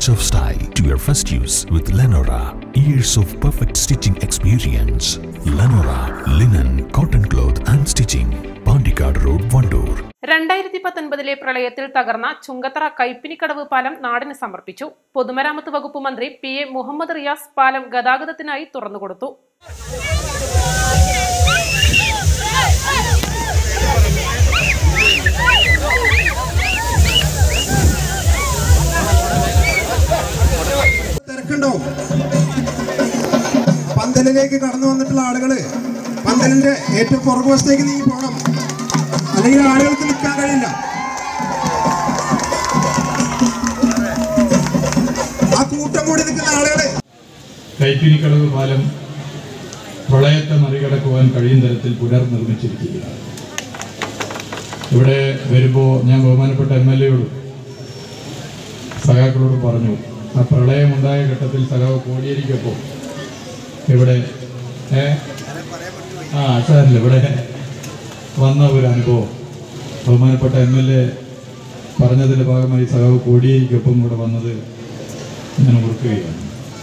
touch of style to your first use with Lenora. Years of perfect stitching experience. Lenora linen, cotton cloth and stitching. Pandikad Road, Vandoor. രണ്ടായിരത്തി പത്തൊൻപതിലെ പ്രളയത്തിൽ തകർന്ന ചുങ്കത്തറ കൈപ്പിനിക്കടവ് പാലം നാടിന് സമർപ്പിച്ചു പൊതുമരാമത്ത് വകുപ്പ് മന്ത്രി പി എ മുഹമ്മദ് റിയാസ് പാലം ഗതാഗതത്തിനായി തുറന്നുകൊടുത്തു തിരക്കുണ്ടാവും പന്തലിലേക്ക് കടന്നു വന്നിട്ടുള്ള ആളുകള് പന്തലിന്റെ ഏറ്റവും പുറകുവശത്തേക്ക് നീ പോകണം അല്ലെങ്കിൽ ആളുകൾക്ക് നിൽക്കാൻ കഴിയില്ല ആ കൂട്ടം കൂടി നിൽക്കുന്ന ആളുകള് കൈപ്പിനിക്കടവ് പാലം പ്രളയത്തെ മറികടക്കുവാൻ കഴിയും തരത്തിൽ പുനർനിർമ്മിച്ചിരിക്കുകയാണ് ഇവിടെ വരുമ്പോൾ ഞാൻ ബഹുമാനപ്പെട്ട എം എൽ എയോട് സഖാക്കളോട് പറഞ്ഞു ആ പ്രളയമുണ്ടായ ഘട്ടത്തിൽ സഖാവ് കോടിയേരിക്കൊപ്പം ഇവിടെ ഏ ആ സാറില്ല ഇവിടെ വന്ന ഒരു അനുഭവം ബഹുമാനപ്പെട്ട എം എൽ എ പറഞ്ഞതിൻ്റെ ഭാഗമായി സഖാവ് കോടിയേരിക്കൊപ്പം ഇവിടെ വന്നത് ഞാൻ ഓർക്കുകയാണ്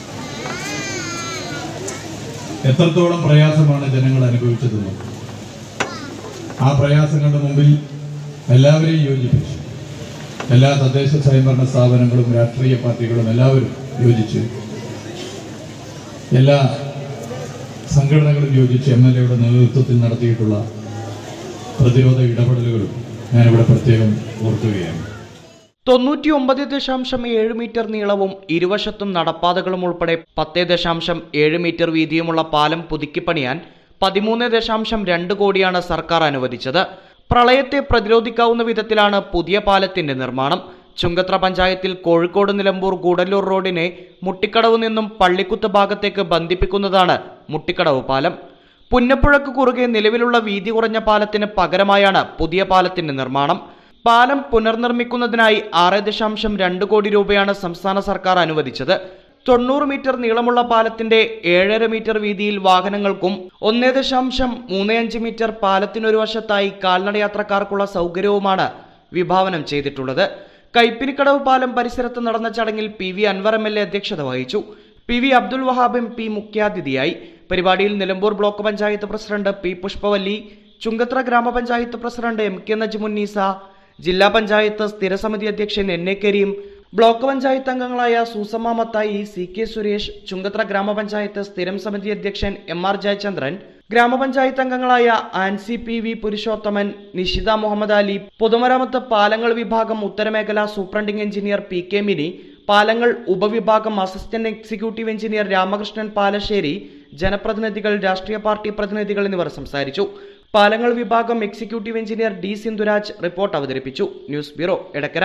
എത്രത്തോളം പ്രയാസമാണ് ജനങ്ങൾ അനുഭവിച്ചതെന്ന് ആ പ്രയാസങ്ങളുടെ മുമ്പിൽ എല്ലാവരെയും യോജിപ്പിച്ചു എല്ലാ തദ്ദേശ സ്വയംഭരണ സ്ഥാപനങ്ങളും രാഷ്ട്രീയ പാർട്ടികളും എല്ലാവരും യോജിച്ച് എല്ലാ സംഘടനകളും യോജിച്ച് എം എൽ എയുടെ നേതൃത്വത്തിൽ നടത്തിയിട്ടുള്ള പ്രതിരോധ ഇടപെടലുകളും ഞാനിവിടെ പ്രത്യേകം ഓർക്കുകയാണ് തൊണ്ണൂറ്റിയൊമ്പത് ദശാംശം ഏഴ് മീറ്റർ നീളവും ഇരുവശത്തും നടപ്പാതകളും ഉൾപ്പെടെ പത്ത് ദശാംശം ഏഴ് മീറ്റർ വീതിയുമുള്ള പാലം പുതുക്കിപ്പണിയാൻ പതിമൂന്ന് ദശാംശം രണ്ട് കോടിയാണ് സർക്കാർ അനുവദിച്ചത് പ്രളയത്തെ പ്രതിരോധിക്കാവുന്ന വിധത്തിലാണ് പുതിയ പാലത്തിന്റെ നിർമ്മാണം ചുങ്കത്ര പഞ്ചായത്തിൽ കോഴിക്കോട് നിലമ്പൂർ ഗൂഡല്ലൂർ റോഡിനെ മുട്ടിക്കടവ് നിന്നും പള്ളിക്കുത്ത് ഭാഗത്തേക്ക് ബന്ധിപ്പിക്കുന്നതാണ് മുട്ടിക്കടവ് പാലം പുന്നപ്പുഴക്ക് കുറുകെ നിലവിലുള്ള വീതി കുറഞ്ഞ പാലത്തിന് പകരമായാണ് പുതിയ പാലത്തിന്റെ നിർമ്മാണം പാലം പുനർനിർമ്മിക്കുന്നതിനായി ആറ് ദശാംശം രണ്ട് കോടി രൂപയാണ് സംസ്ഥാന സർക്കാർ അനുവദിച്ചത് തൊണ്ണൂറ് മീറ്റർ നീളമുള്ള പാലത്തിന്റെ ഏഴര മീറ്റർ വീതിയിൽ വാഹനങ്ങൾക്കും ഒന്നേ ദശാംശം മൂന്ന് അഞ്ച് മീറ്റർ പാലത്തിനൊരു വശത്തായി കാൽനടയാത്രക്കാർക്കുള്ള സൗകര്യവുമാണ് വിഭാവനം ചെയ്തിട്ടുള്ളത് കൈപ്പിനിക്കടവ് പാലം പരിസരത്ത് നടന്ന ചടങ്ങിൽ P V Anvar M L A അധ്യക്ഷത വഹിച്ചു P V Abdul Wahab M P മുഖ്യാതിഥിയായി പരിപാടിയിൽ Nilambur block panchayat president P Pushpavalli Chungathara ഗ്രാമപഞ്ചായത്ത് പ്രസിഡന്റ് എം കെ നജ്മുന്നീസ ജില്ലാ പഞ്ചായത്ത് സ്ഥിരസമിതി അധ്യക്ഷൻ N A Kareem block panchayat അംഗങ്ങളായ സൂസമ്മ മത്തായി സി കെ സുരേഷ് ചുങ്കത്ര ഗ്രാമപഞ്ചായത്ത് സ്ഥിരം സമിതി അധ്യക്ഷൻ എം ആർ ജയചന്ദ്രൻ ഗ്രാമപഞ്ചായത്ത് അംഗങ്ങളായ ആൻസി പി വി പുരുഷോത്തമൻ നിഷിത മുഹമ്മദ് അലി പൊതുമരാമത്ത് പാലങ്ങൾ വിഭാഗം ഉത്തരമേഖല superintending engineer P K Mini പാലങ്ങൾ ഉപവിഭാഗം assistant executive engineer Ramakrishnan Palassery ജനപ്രതിനിധികൾ രാഷ്ട്രീയ പാർട്ടി പ്രതിനിധികൾ എന്നിവർ സംസാരിച്ചു പാലങ്ങൾ വിഭാഗം executive engineer D Sindhuraj report അവതരിപ്പിച്ചു ന്യൂസ് ബ്യൂറോ എടക്കര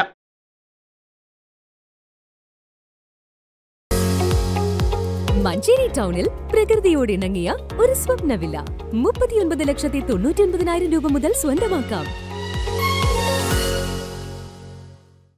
മഞ്ചേരി ടൗണിൽ പ്രകൃതിയോട് ഇണങ്ങിയ ഒരു സ്വപ്ന വില്ല മുപ്പത്തിയൊൻപത് ലക്ഷത്തി തൊണ്ണൂറ്റി ഒൻപതിനായിരം രൂപ മുതൽ സ്വന്തമാക്കാം